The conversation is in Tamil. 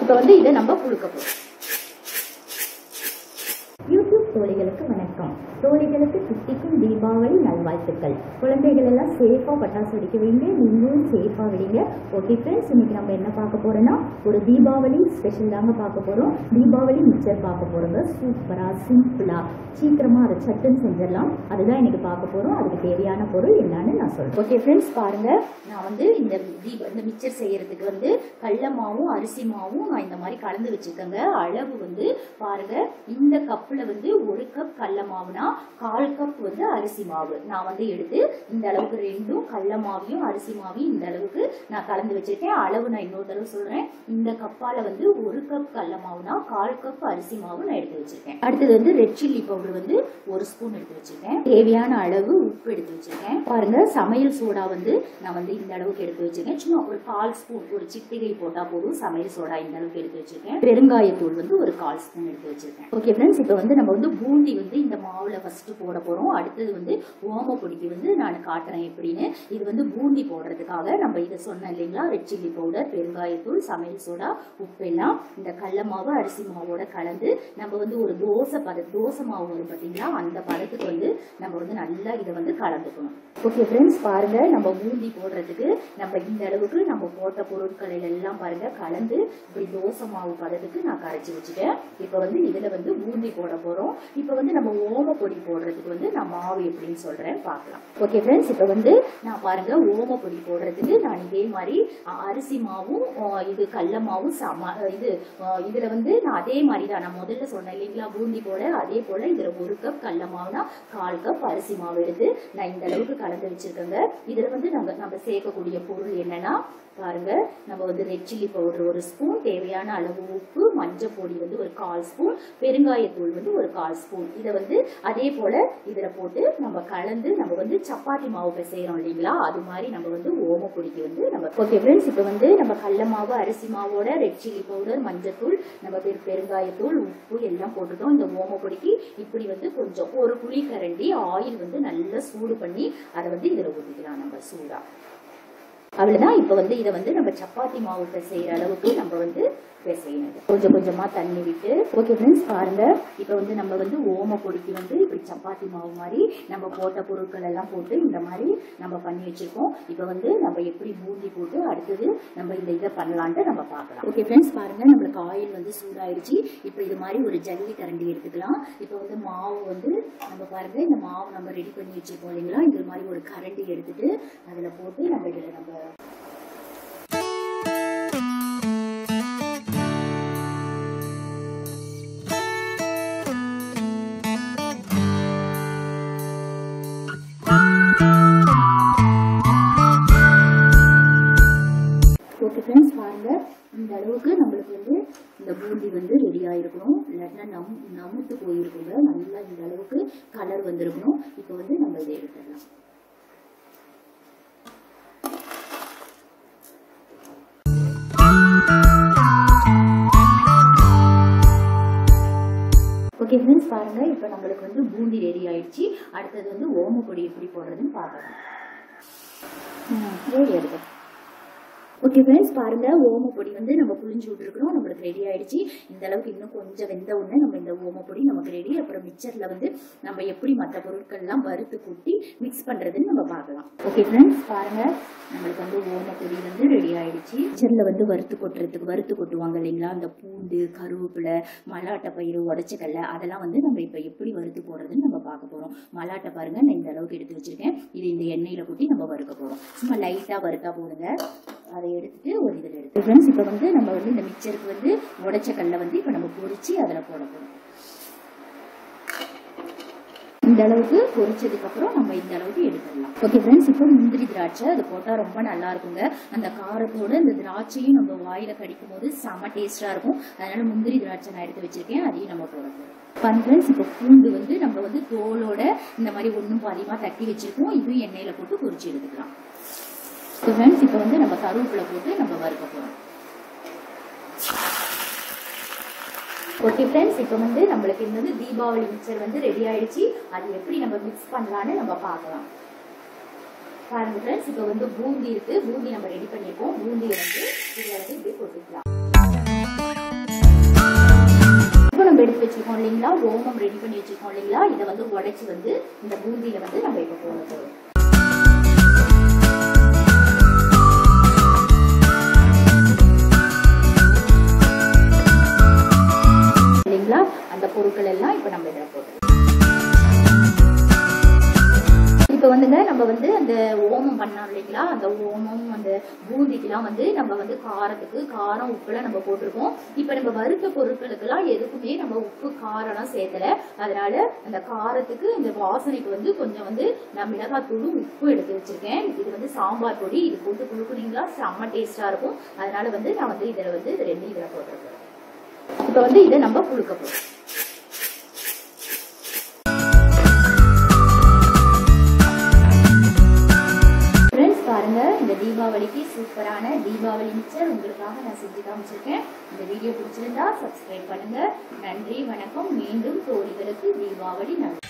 இப்போ வந்து இதை நம்ம குளுக்க போகிறோம் யூடியூப் தோழிகளுக்கு வணக்கம் தோழிகளுக்கு கிட்டிக்கும் தீபாவளி நல்வாழ்த்துக்கள் குழந்தைகள் எல்லாம் சேஃபாக பட்டாசு வெடிக்க வைங்க நீங்களும் சேஃபாக வெடிங்க ஓகே ஃப்ரெண்ட்ஸ் இன்னைக்கு நம்ம என்ன பார்க்க போறோம்னா ஒரு தீபாவளி ஸ்பெஷல் தாங்க பார்க்க போறோம் தீபாவளி மிக்சர் பார்க்க போறோங்க சூப்பரா சிம்பிளா சீக்கிரமா அதை சட்டுன்னு செஞ்சிடலாம் அதுதான் இன்னைக்கு பார்க்க போறோம் அதுக்கு தேவையான பொருள் என்னன்னு நான் சொல்றேன் ஓகே ஃப்ரெண்ட்ஸ் பாருங்க நான் வந்து இந்த தீப இந்த மிக்சர் செய்யறதுக்கு வந்து கடல மாவும் அரிசி மாவும் நான் இந்த மாதிரி கலந்து வச்சிருக்கேங்க அளவு வந்து பாருங்க இந்த கப்புல வந்து ஒரு கப் கடல மாவுனா கால் கப் வந்து அரிசி மாவு நான் வந்து எடுத்து இந்த அளவுக்கு ரெண்டும் கடல மாவையும் அரிசி மாவையும் இந்த அளவுக்கு நான் கலந்து வச்சிருக்கேன் அளவு நான் இன்னொரு தடவை சொல்றேன் இந்த கப்பால வந்து ஒரு கப் கடல மாவுனா கால் கப் அரிசி மாவு நான் எடுத்து வச்சிருக்கேன் அடுத்தது வந்து ரெட் சில்லி பவுடர் வந்து ஒரு ஸ்பூன் எடுத்து வச்சிருக்கேன் தேவையான அளவு உப்பு எடுத்து வச்சிருக்கேன் பாருங்க சமையல் சோடா வந்து நான் வந்து இந்த அளவுக்கு எடுத்து வச்சிருக்கேன் சும்மா ஒரு கால் ஸ்பூன் ஒரு சிட்டிகை போட்டா போதும் சமையல் சோடா இந்த அளவுக்கு எடுத்து வச்சிருக்கேன் பெருங்காயத்தூள் வந்து ஒரு கால் ஸ்பூன் எடுத்து வச்சிருக்கேன் ஓகே ஃப்ரெண்ட்ஸ் இப்போ வந்து நம்ம வந்து பூந்தி வந்து இந்த மாவுல ஃபர்ஸ்ட் போட போறோம் அடுத்தது வந்து ஓம பொடிக்கு வந்து நான் காட்டுறேன் எப்படின்னு இது வந்து பூந்தி போடுறதுக்காக நம்ம இதை சொன்னேன் இல்லைங்களா ரெட் சில்லி பவுடர் பெருங்காயத்தூள் சமையல் சோடா உப்பு எல்லாம் இந்த கடல மாவு அரிசி மாவோட கலந்து நம்ம வந்து ஒரு தோசை பத தோசை மாவு வரும் பார்த்தீங்களா அந்த பதத்துக்கு வந்து நம்ம வந்து நல்லா இதை வந்து கலந்துக்கணும் ஓகே ஃப்ரெண்ட்ஸ் பாருங்க நம்ம பூந்தி போடுறதுக்கு நம்ம இந்த அளவுக்கு நம்ம போட்ட பொருட்கள் எல்லாம் பாருங்க கலந்து இப்படி தோசை மாவு பதத்துக்கு நான் கரைச்சி வச்சுட்டேன் இப்போ வந்து இதுல வந்து பூந்தி போட போறோம் இப்போ வந்து நம்ம ஓம பொடி போடுறதுக்கு வந்து நான் மாவு எப்படின்னு சொல்றேன் பார்க்கலாம் ஓகே ஃப்ரெண்ட்ஸ் இப்போ வந்து நான் பாருங்க ஓம பொடி போடுறதுக்கு நான் இதே மாதிரி அ, அரிசி மாவும் அ, இது கடல மாவும் சம இது அ, இதுல வந்து நான் அதே மாதிரி தான் நான் முதல்ல சொன்னேன் இல்லைங்களா பூந்தி போட அதே போல இதுல ஒரு கப் கடல மாவுனா கால் கப் அரிசி மாவு எடுத்து நான் இந்த அளவுக்கு கலந்து வச்சிருக்கேங்க இதுல வந்து நம்ம நம்ம சேர்க்கக்கூடிய பொருள் என்னன்னா பாருங்க நம்ம வந்து ரெட் சில்லி பவுடர் ஒரு ஸ்பூன் தேவையான அளவு உப்பு மஞ்சள் பொடி வந்து ஒரு கால் ஸ்பூன் பெருங்காயத்தூள் வந்து ஒரு கால் ஸ்பூன் இதை வந்து அதே போல இதுல போட்டு நம்ம கலந்து நம்ம வந்து சப்பாத்தி மாவு பிசைறோம் இல்லைங்களா அது மாதிரி நம்ம வந்து ஓம பொடிக்கு வந்து நம்ம ஓகே ஃப்ரெண்ட்ஸ் இப்போ வந்து நம்ம கடல மாவு அரிசி மாவோட ரெட் சில்லி பவுடர் மஞ்சத்தூள் நம்ம பெரு பெருங்காயத்தூள் உப்பு எல்லாம் போட்டுட்டோம் இந்த ஓம பொடிக்கு இப்படி வந்து கொஞ்சம் ஒரு புளி கரண்டி ஆயில் வந்து நல்லா சூடு பண்ணி அதை வந்து இதுல ஊற்றிக்கலாம் நம்ம சூடா அவ்வளவுதான் இப்போ வந்து இதை வந்து நம்ம சப்பாத்தி மாவு பிசைகிற அளவுக்கு நம்ம வந்து பிசையணும் கொஞ்சம் கொஞ்சமா தண்ணி விட்டு ஓகே ஃப்ரெண்ட்ஸ் பாருங்க இப்போ வந்து நம்ம வந்து ஓம பொடிக்கு வந்து இப்படி சப்பாத்தி மாவு மாதிரி நம்ம போட்ட பொருட்கள் எல்லாம் போட்டு இந்த மாதிரி நம்ம பண்ணி வச்சிருக்கோம் இப்போ வந்து நம்ம எப்படி பூந்தி போட்டு அடுத்தது நம்ம இந்த இதை பண்ணலான்ட்டு நம்ம பார்க்கலாம் ஓகே ஃப்ரெண்ட்ஸ் பாருங்க நம்மளுக்கு ஆயில் வந்து சூடாயிருச்சு இப்போ இது மாதிரி ஒரு ஜல்லி கரண்டி எடுத்துக்கலாம் இப்போ வந்து மாவு வந்து நம்ம பாருங்க இந்த மாவு நம்ம ரெடி பண்ணி வச்சிருக்கோம் இல்லைங்களா இது மாதிரி ஒரு கரண்டி எடுத்துட்டு அதுல போட்டு நம்ம இதுல நம்ம ஓகே ஃப்ரெண்ட்ஸ் பாருங்க இந்த அளவுக்கு நம்மளுக்கு வந்து இந்த பூந்தி வந்து ரெடி ஆயிருக்கணும் இல்லாட்டினா நம் நமுத்து போயிருக்குங்க நல்லா இந்த அளவுக்கு கலர் வந்திருக்கணும் இப்போ வந்து நம்ம இதை எடுத்துடலாம் ஓகே ஃப்ரெண்ட்ஸ் பாருங்க இப்போ நம்மளுக்கு வந்து பூந்தி ரெடி ஆயிடுச்சு அடுத்தது வந்து ஓமப்பொடி எப்படி போடுறதுன்னு பார்க்கலாம் ரெடி எடுத்து ஓகே ஃப்ரெண்ட்ஸ் பாருங்க ஓமப்பொடி வந்து நம்ம புளிஞ்சு விட்டுருக்கோம் நம்மளுக்கு ரெடி ஆயிடுச்சு இந்த அளவுக்கு இன்னும் கொஞ்சம் வெந்த உடனே நம்ம இந்த ஓமப்பொடி நமக்கு ரெடி அப்புறம் மிக்சர்ல வந்து நம்ம எப்படி மற்ற பொருட்கள்லாம் வறுத்து கூட்டி மிக்ஸ் பண்றதுன்னு நம்ம பார்க்கலாம் ஓகே ஃப்ரெண்ட்ஸ் பாருங்க நம்மளுக்கு வந்து ஓமப்பொடி வந்து ரெடி ஆயிடுச்சு மிக்சர்ல வந்து வறுத்து கொட்டுறதுக்கு வறுத்து கொட்டுவாங்க இல்லைங்களா அந்த பூண்டு கருவேப்பிலை மலாட்டை பயிறு உடச்சக்கல்ல அதெல்லாம் வந்து நம்ம இப்போ எப்படி வறுத்து போடுறதுன்னு நம்ம பார்க்க போறோம் மலாட்டை பாருங்க நான் இந்த அளவுக்கு எடுத்து வச்சிருக்கேன் இது இந்த எண்ணெயில கொட்டி நம்ம வறுக்க போறோம் சும்மா லைட்டா வறுத்தா போடுங்க அதை எடுத்துட்டு ஒரு இதில் எடுத்து ஃப்ரெண்ட்ஸ் இப்போ வந்து நம்ம வந்து இந்த மிக்சருக்கு வந்து உடைச்ச கல்லை வந்து இப்போ நம்ம பொரிச்சு அதில் போட போகிறோம் இந்த அளவுக்கு பொரிச்சதுக்கு அப்புறம் நம்ம இந்த அளவுக்கு எடுத்துடலாம் ஓகே ஃப்ரெண்ட்ஸ் இப்போ முந்திரி திராட்சை அது போட்டால் ரொம்ப நல்லா இருக்குங்க அந்த காரத்தோட இந்த திராட்சையும் நம்ம வாயில கடிக்கும் போது செம டேஸ்டா இருக்கும் அதனால முந்திரி திராட்சை நான் எடுத்து வச்சிருக்கேன் அதையும் நம்ம போட போகிறோம் ஃபன் ஃப்ரெண்ட்ஸ் இப்போ பூண்டு வந்து நம்ம வந்து தோலோட இந்த மாதிரி ஒன்றும் பாதியமாக தட்டி வச்சிருக்கோம் இதுவும் எண்ணெயில் போட்டு பொரிச்சு எடுத்துக்கலாம் ஸோ ஃப்ரெண்ட்ஸ் இப்போ வந்து நம்ம கருவேப்பிலை போட்டு நம்ம வறுக்க போகிறோம் ஓகே ஃப்ரெண்ட்ஸ் இப்போ வந்து நம்மளுக்கு இந்த வந்து தீபாவளி மிக்சர் வந்து ரெடி ஆயிடுச்சு அது எப்படி நம்ம மிக்ஸ் பண்ணலான்னு நம்ம பார்க்கலாம் பாருங்க ஃப்ரெண்ட்ஸ் இப்போ வந்து பூந்தி இருக்கு பூந்தி நம்ம ரெடி பண்ணியிருக்கோம் பூந்தியை வந்து இதில் வந்து இப்படி போட்டுக்கலாம் நம்ம எடுத்து வச்சிருக்கோம் இல்லைங்களா ஓமம் ரெடி பண்ணி வச்சிருக்கோம் இல்லைங்களா இதை வந்து உடைச்சு வந்து இந்த பூந்தியில வந்து நம்ம இப்போ போட போறோம் இல்லைங்களா அந்த பொருட்கள் எல்லாம் இப்போ நம்ம இதில் போடுறோம் இப்போ வந்துங்க நம்ம வந்து அந்த ஓமம் பண்ணோம் இல்லைங்களா அந்த ஓமம் அந்த பூந்திக்கெல்லாம் வந்து நம்ம வந்து காரத்துக்கு காரம் உப்புலாம் நம்ம போட்டிருக்கோம் இப்போ நம்ம வறுத்த பொருட்களுக்கெல்லாம் எதுக்குமே நம்ம உப்பு காரம்லாம் சேர்த்தல அதனால அந்த காரத்துக்கு இந்த வாசனைக்கு வந்து கொஞ்சம் வந்து நான் மிளகாத்தூளும் உப்பு எடுத்து வச்சிருக்கேன் இது வந்து சாம்பார் பொடி இது போட்டு குழுக்குனீங்களா செம்ம டேஸ்டா இருக்கும் அதனால வந்து நான் வந்து இதில் வந்து இது ரெண்டு இதில் போட்டிருக்கேன் இப்போ வந்து இதை நம்ம புழுக்க போறோம் ஃப்ரெண்ட்ஸ் பாருங்க இந்த தீபாவளிக்கு சூப்பரான தீபாவளி மிச்சர் உங்களுக்காக நான் செஞ்சு காமிச்சிருக்கேன் இந்த வீடியோ பிடிச்சிருந்தா சப்ஸ்கிரைப் பண்ணுங்க நன்றி வணக்கம் மீண்டும் தோழிகளுக்கு தீபாவளி நன்றி